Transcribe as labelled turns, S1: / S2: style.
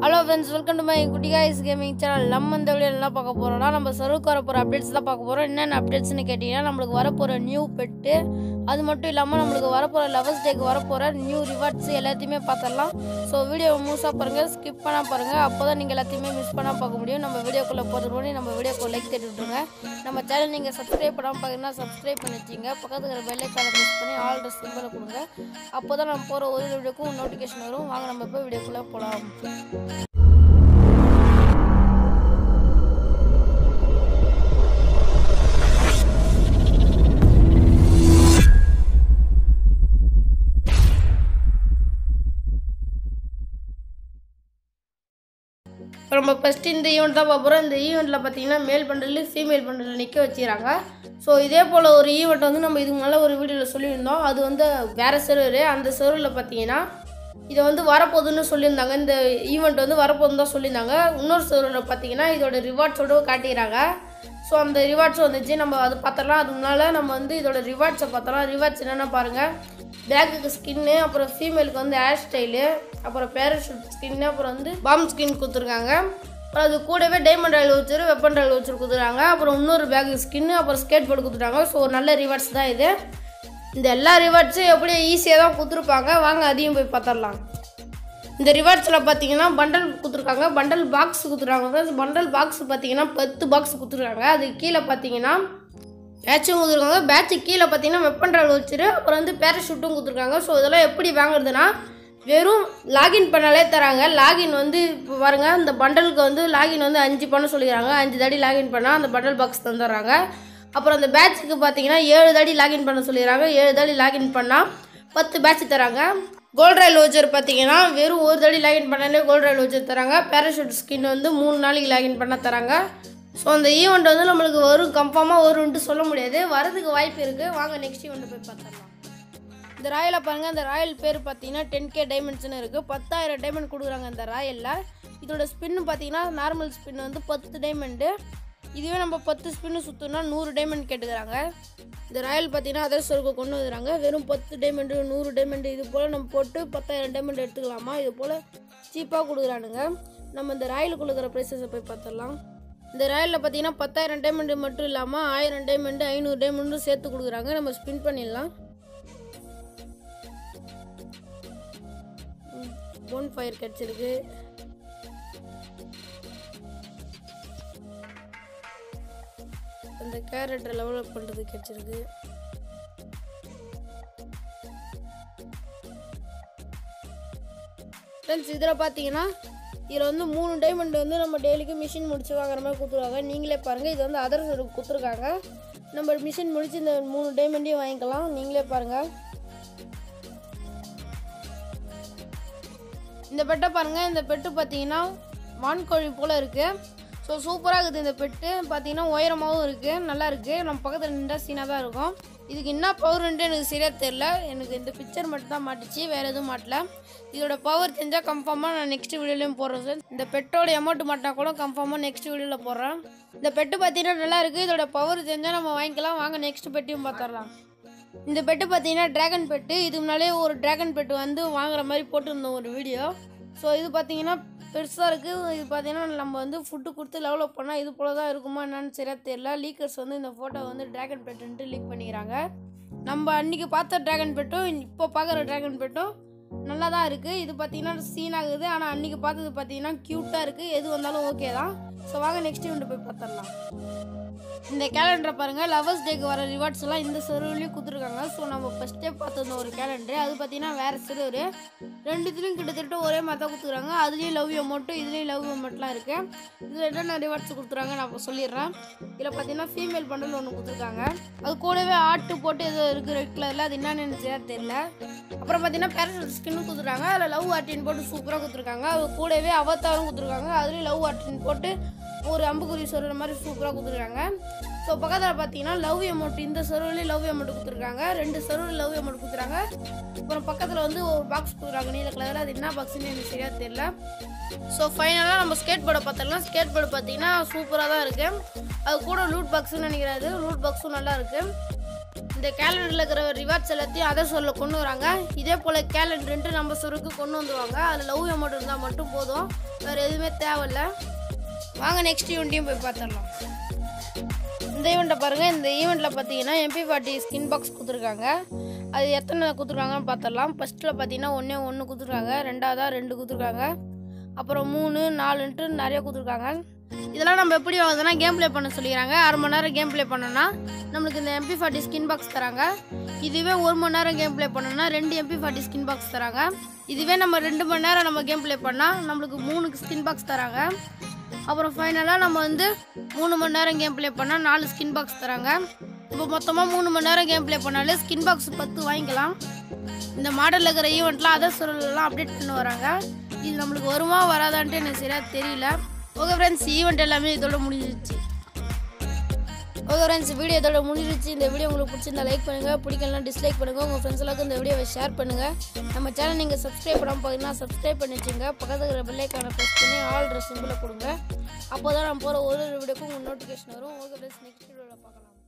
S1: hello friends welcome to my குட்டி guys gaming channel நம்ம இந்த வீடியோ என்ன பார்க்க போகிறோம்னா நம்ம சர்வுக்கு வர போகிற அப்டேட்ஸ் தான் பார்க்க போகிறோம் என்னென்ன அப்டேட்ஸ்னு கேட்டிங்கன்னா நம்மளுக்கு வரப்போகிற நியூ பெட்டு அது மட்டும் இல்லாமல் நம்மளுக்கு வரப்போகிற லவர்ஸ் டேக்கு வரப்போகிற நியூ ரிவார்ட்ஸ் எல்லாத்தையுமே பார்த்துடலாம் ஸோ வீடியோ முழுசாக பாருங்கள் ஸ்கிப் பண்ணால் பாருங்கள் அப்போ தான் நீங்கள் எல்லாத்தையுமே மிஸ் பண்ணால் பார்க்க முடியும் நம்ம வீடியோக்குள்ளே போகிறது பண்ணி நம்ம வீடியோக்கு லைக் தட்டி விட்ருங்க நம்ம சேனல் நீங்கள் சப்ஸ்கிரைப் பண்ணாமல் பார்த்தீங்கன்னா சப்ஸ்கிரைப் பண்ணி வச்சிங்க பக்கத்துல இருக்கிற பெல்லைக்கான மிஸ் பண்ணி ஆல் ட்ரெஸ் சிம்பிளை கொடுங்க அப்போ தான் நம்ம போகிற ஒரு வீடியோக்கும் நோட்டிஃபிகேஷன் வரும் வாங்க நம்ம போய் வீடியோக்குள்ளே போகலாம் இப்போ நம்ம ஃபஸ்ட்டு இந்த ஈவெண்ட் தான் பார்க்க போகிறோம் இந்த ஈவெண்ட்டில் பார்த்தீங்கன்னா மேல் பண்டல் ஃபீமேல் பண்டல் நிற்க வச்சுக்கிறாங்க ஸோ இதே போல் ஒரு ஈவெண்ட் வந்து நம்ம இதுக்கு மேலே ஒரு வீடியோவில் சொல்லியிருந்தோம் அது வந்து வேறு சர்வர் அந்த சர்வரில் பார்த்தீங்கன்னா இதை வந்து வரப்போகுதுன்னு சொல்லியிருந்தாங்க இந்த ஈவெண்ட் வந்து வரப்போகுதுன்னு தான் சொல்லியிருந்தாங்க இன்னொரு சர்வரில் பார்த்தீங்கன்னா இதோட ரிவார்ட்ஸோட காட்டிக்கிறாங்க ஸோ அந்த ரிவார்ட்ஸ் வந்துச்சு நம்ம அது பார்த்தலாம் அதுக்கு முன்னால் நம்ம வந்து இதோட ரிவார்ட்ஸை பார்த்தலாம் ரிவார்ட்ஸ் என்னென்ன பாருங்கள் பேக்குக்கு ஸ்கின்னு அப்புறம் ஃபீமேலுக்கு வந்து ஹேர் ஸ்டைலு அப்புறம் பேராஷூட் ஸ்கின்னு அப்புறம் வந்து பாம் ஸ்கின் கொடுத்துருக்காங்க அப்புறம் அது கூடவே diamond royal voucher weapon royal voucher கொடுத்துருக்காங்க அப்புறம் இன்னொரு பேக் ஸ்கின்னு அப்புறம் ஸ்கேட் போர்டு கொடுத்துட்டாங்க ஸோ ஒரு நல்ல ரிவார்ட்ஸ் தான் இது இந்த எல்லா ரிவார்ட்ஸும் எப்படி ஈஸியாக தான் கொடுத்துருப்பாங்க வாங்க அதையும் போய் பார்த்துடலாம் இந்த ரிவார்ட்ஸில் பார்த்தீங்கன்னா பண்டல் கொடுத்துருக்காங்க பண்டல் பாக்ஸ் கொடுத்துருக்காங்க ஃப்ரெண்ட்ஸ் பண்டல் பாக்ஸ் பார்த்தீங்கன்னா பத்து பாக்ஸ் கொடுத்துருக்காங்க அது கீழே பார்த்தீங்கன்னா பேட்சும் கொடுத்துருக்காங்க பேட்சு கீழே பார்த்தீங்கன்னா வெப்பன் ரால் வச்சுரு அப்புறம் வந்து பேராஷூட்டும் கொடுத்துருக்காங்க ஸோ இதெல்லாம் எப்படி வாங்குறதுனா வெறும் லாகின் பண்ணாலே தராங்க லாகின் வந்து இப்போ பாருங்க இந்த பண்டலுக்கு வந்து லாகின் வந்து அஞ்சு பண்ண சொல்லிக்கிறாங்க அஞ்சு தாடி லாகின் பண்ணால் அந்த பண்டல் பாக்ஸ் தந்துடுறாங்க அப்புறம் அந்த பேட்சுக்கு பார்த்தீங்கன்னா ஏழு தாடி லாகின் பண்ண சொல்லிடுறாங்க ஏழு தாடி லாகின் பண்ணால் பத்து பேட்ச் தராங்க கோல்ட் ரயில் வச்சர் பார்த்தீங்கன்னா வெறும் ஒரு தடி லாகின் பண்ணாலே கோல்ட் ரயில் வச்சர் தராங்க பேராஷூட் ஸ்கின் வந்து மூணு நாளைக்கு லாகின் பண்ண தராங்க ஸோ அந்த ஈவெண்ட் வந்து நம்மளுக்கு வரும் கன்ஃபார்மாக வரும்ன்ட்டு சொல்ல முடியாது வரதுக்கு வாய்ப்பு இருக்குது வாங்க நெக்ஸ்ட் ஈவெண்ட் போய் பார்த்துடலாம் இந்த ராயலை பாருங்கள் இந்த ராயல் பேர் பார்த்தீங்கன்னா டென் கே டைமண்ட்ஸ்னு இருக்குது பத்தாயிரம் டைமண்ட் கொடுக்குறாங்க இந்த ராயலில் இதோட ஸ்பின்னு பார்த்தீங்கன்னா நார்மல் ஸ்பின் வந்து பத்து டைமண்டு இதுவே நம்ம பத்து ஸ்பின்னு சுற்றோம்னா நூறு டைமண்ட் கேட்டுக்கிறாங்க இந்த ராயல் பார்த்தீங்கன்னா அதர் சர்க்கு கொண்டு வந்துடுறாங்க வெறும் பத்து டைமண்டு நூறு டைமண்டு இது போல் நம்ம போட்டு பத்தாயிரம் டைமண்ட் எடுத்துக்கலாமா இது போல் சீப்பாக கொடுக்குறானுங்க நம்ம இந்த ராயலுக்கு இருக்கிற ப்ரைஸஸை போய் பார்த்துடலாம் இந்த ராயலில் பார்த்தீங்கன்னா பத்தாயிரம் டைமண்டு மட்டும் இல்லாமல் ஆயிரம் டைமண்டு ஐநூறு டைமண்டும் சேர்த்து கொடுக்குறாங்க நம்ம ஸ்பின் பண்ணிடலாம் போன் ஃபயர் கிடச்சிருக்கு அந்த கேரட்டை லெவலப் பண்ணுறது கிடச்சிருக்கு ஃப்ரெண்ட்ஸ் இதில் பார்த்தீங்கன்னா இதில் வந்து மூணு டைமண்ட் வந்து நம்ம டெய்லிக்கு மிஷின் முடிச்சு வாங்குற மாதிரி கொடுத்துருவாங்க நீங்களே பாருங்கள் இது வந்து அதர் கொடுத்துருக்காங்க நம்ம மிஷின் முடிச்சு இந்த மூணு டைமண்டையும் வாங்கிக்கலாம் நீங்களே பாருங்கள் இந்த பெட்டை பாருங்கள் இந்த பெட்டு பார்த்தீங்கன்னா வான்கோழி போல் இருக்குது ஸோ சூப்பராக இருக்குது இந்த பெட்டு பார்த்தீங்கன்னா உயரமாகவும் இருக்குது நல்லா இருக்குது நம்ம பக்கத்தில் நின்றா சீனாக தான் இருக்கும் இதுக்கு என்ன பவர்ன்ட்டு எனக்கு சரியாக தெரில எனக்கு இந்த பிக்சர் மட்டும் தான் மாட்டுச்சு வேறு எதுவும் மாட்டல இதோட பவர் தெரிஞ்சால் கன்ஃபார்மாக நான் நெக்ஸ்ட் வீடியோலையும் போடுறேன் சார் இந்த பெட்டோட அமௌண்ட் மாட்டினா கூட கன்ஃபார்மாக நெக்ஸ்ட் வீடியோவில் போடுறேன் இந்த பெட்டு பார்த்தீங்கன்னா நல்லா இருக்குது இதோட பவர் தெரிஞ்சால் நம்ம வாங்கிக்கலாம் வாங்க நெக்ஸ்ட் பெட்டையும் பார்த்துடலாம் இந்த பெட்டு பார்த்தீங்கன்னா ட்ராகன் பெட்டு இது முன்னாலே ஒரு ட்ராகன் பெட்டு வந்து வாங்குற மாதிரி போட்டிருந்தோம் ஒரு வீடியோ ஸோ இது பார்த்தீங்கன்னா பெருசாக இருக்குது இது பார்த்தீங்கன்னா நம்ம வந்து ஃபுட்டு கொடுத்து லெவலப் பண்ணால் இது போல தான் இருக்குமா என்னன்னு சரியாக தெரியல லீக்கர்ஸ் வந்து இந்த ஃபோட்டோ வந்து ட்ராகன் பெட்டுன்ட்டு லீக் பண்ணிக்கிறாங்க நம்ம அன்றைக்கி பார்த்த ட்ராகன் பெட்டும் இப்போ பார்க்குற ட்ராகன் பெட்டும் நல்லா தான் இருக்குது இது பார்த்தீங்கன்னா சீன் ஆகுது ஆனால் அன்றைக்கி பார்த்தது பார்த்தீங்கன்னா க்யூட்டாக இருக்குது எது வந்தாலும் ஓகே தான் ஸோ வாங்க நெக்ஸ்ட் இவன்ட்டு போய் பார்த்துடலாம் இந்த கேலண்டரை பாருங்கள் லவர்ஸ் டேக்கு வர ரிவார்ட்ஸ் எல்லாம் இந்த சர்வர்லேயும் கொடுத்துருக்காங்க ஸோ நம்ம ஃபஸ்ட்டே பார்த்துருந்த ஒரு கேலண்டர் அது பார்த்தீங்கன்னா வேறு சர்வர் ரெண்டுத்துலேயும் கிட்டத்தட்ட ஒரே மாதிரி தான் கொடுத்துருக்காங்க அதுலேயும் லவ் அமௌண்ட்டு இதுலேயும் லவ் அமௌண்ட்லாம் இருக்குது இதில் என்னென்ன ரிவார்ட்ஸ் கொடுத்துருக்காங்க நான் இப்போ சொல்லிடுறேன் இதில் பார்த்தீங்கன்னா ஃபீமேல் பண்டல் ஒன்று கொடுத்துருக்காங்க அது கூடவே ஆட்டு போட்டு ஏதோ இருக்குது ரெட் கலரில் அது என்னன்னு எனக்கு சரியாக தெரியல அப்புறம் பார்த்தீங்கன்னா பேரஷூட் ஸ்கின்னு கொடுத்துருக்காங்க அதில் லவ் ஆர்டின் போட்டு சூப்பராக கொடுத்துருக்காங்க அது கூடவே அவத்தாரும் கொடுத்துருக்காங்க அதுலேயும் லவ் ஆர்டின் போட்டு ஒரு அம்புக்குறி சொல்கிற மாதிரி சூப்பராக கொடுத்துருக்காங்க ஸோ பக்கத்தில் பார்த்தீங்கன்னா லவ் அமௌண்ட் இந்த சர்வர்லேயும் லவ் அமௌண்ட் கொடுத்துருக்காங்க ரெண்டு சர்வர் லவ் அமௌண்ட் கொடுத்துருக்காங்க அப்புறம் பக்கத்தில் வந்து ஒரு பாக்ஸ் கொடுக்குறாங்க நீல கலரில் அது என்ன பாக்ஸ்னு எனக்கு சரியாக தெரியல ஸோ ஃபைனலாக நம்ம ஸ்கேட் போர்டை பார்த்தோம்னா ஸ்கேட் போர்டு பார்த்தீங்கன்னா சூப்பராக தான் இருக்குது அது கூட லூட் பாக்ஸ்னு நினைக்கிறாரு லூட் பாக்ஸும் நல்லா இருக்குது இந்த இந்த கேலண்டரில் இருக்கிற ரிவார்ட்ஸ் எல்லாத்தையும் அதர் சொல்ல கொண்டு வராங்க இதே போல் கேலண்டர்ன்ட்டு நம்ம சொருக்கு கொண்டு வந்துருவாங்க அதில் லவ் அமௌண்ட் இருந்தால் மட்டும் போதும் வேறு எதுவுமே தேவையில்ல வாங்க நெக்ஸ்ட் ஈவெண்ட்டையும் போய் பார்த்துடலாம் இந்த ஈவெண்ட்டை பாருங்கள் இந்த ஈவெண்ட்டில் பார்த்தீங்கன்னா எம்பி ஃபார்ட்டி ஸ்கின் பாக்ஸ் கொடுத்துருக்காங்க அது எத்தனை கொடுத்துருக்காங்கன்னு பார்த்துடலாம் ஃபஸ்ட்டில் பார்த்தீங்கன்னா ஒன்றே ஒன்று கொடுத்துருக்காங்க ரெண்டாவதாக ரெண்டு கொடுத்துருக்காங்க அப்புறம் மூணு நாலுன்ட்டு நிறைய கொடுத்துருக்காங்க இதெல்லாம் நம்ம எப்படி வாங்குதுன்னா கேம் ப்ளே பண்ண சொல்லிக்கிறாங்க அரை மணி நேரம் கேம் ப்ளே பண்ணோன்னா நம்மளுக்கு இந்த எம்பி ஃபார்ட்டி ஸ்கின் பாக்ஸ் தராங்க இதுவே ஒரு மணி நேரம் கேம் ப்ளே பண்ணோன்னா ரெண்டு எம்பி ஃபார்ட்டி ஸ்கின் பாக்ஸ் தராங்க இதுவே நம்ம ரெண்டு மணி நேரம் நம்ம கேம் ப்ளே பண்ணால் நம்மளுக்கு மூணு ஸ்கின் பாக்ஸ் தராங்க அப்புறம் ஃபைனலாக நம்ம வந்து மூணு மணி நேரம் கேம் ப்ளே பண்ணால் நாலு ஸ்கின் பாக்ஸ் தராங்க இப்போ மொத்தமாக மூணு மணி நேரம் கேம் ப்ளே பண்ணாலே ஸ்கின் பாக்ஸ் பத்து வாங்கிக்கலாம் இந்த மாடலில் இருக்கிற ஈவெண்ட்லாம் அதர் சொல்லலாம் அப்டேட் பண்ணி வராங்க இது நம்மளுக்கு வருமா வராதான்ட்டு எனக்கு சரியாக தெரியல ஓகே ஃப்ரெண்ட்ஸ் ஈவெண்ட் எல்லாமே இதோட முடிஞ்சிருச்சு ஓகே ஃப்ரெண்ட்ஸ் வீடியோ இதோட முடிஞ்சிருச்சு இந்த வீடியோ உங்களுக்கு பிடிச்சிருந்தா லைக் பண்ணுங்கள் பிடிக்கலாம் டிஸ்லைக் பண்ணுங்கள் உங்கள் ஃப்ரெண்ட்ஸ் எல்லாருக்கும் இந்த வீடியோவை ஷேர் பண்ணுங்கள் நம்ம சேனல் நீங்கள் சப்ஸ்கிரைப் பண்ணாமல் பார்த்தீங்கன்னா சப்ஸ்கிரைப் பண்ணி வச்சுங்க பக்கத்தில் இருக்கிற பெல்லைக்கான ப்ரெஸ் பண்ணி ஆல் ட்ரெஸ் சிம்பிளை கொடுங்க அப்போ தான் நம்ம போகிற ஒரு ஒரு வீடியோக்கும் உங்களுக்கு நோட்டிஃபிகேஷன் வரும் ஓகே ஃப்ரெண்ட்ஸ் நெக்ஸ்ட் வீடியோவில் பார்க்கலாம்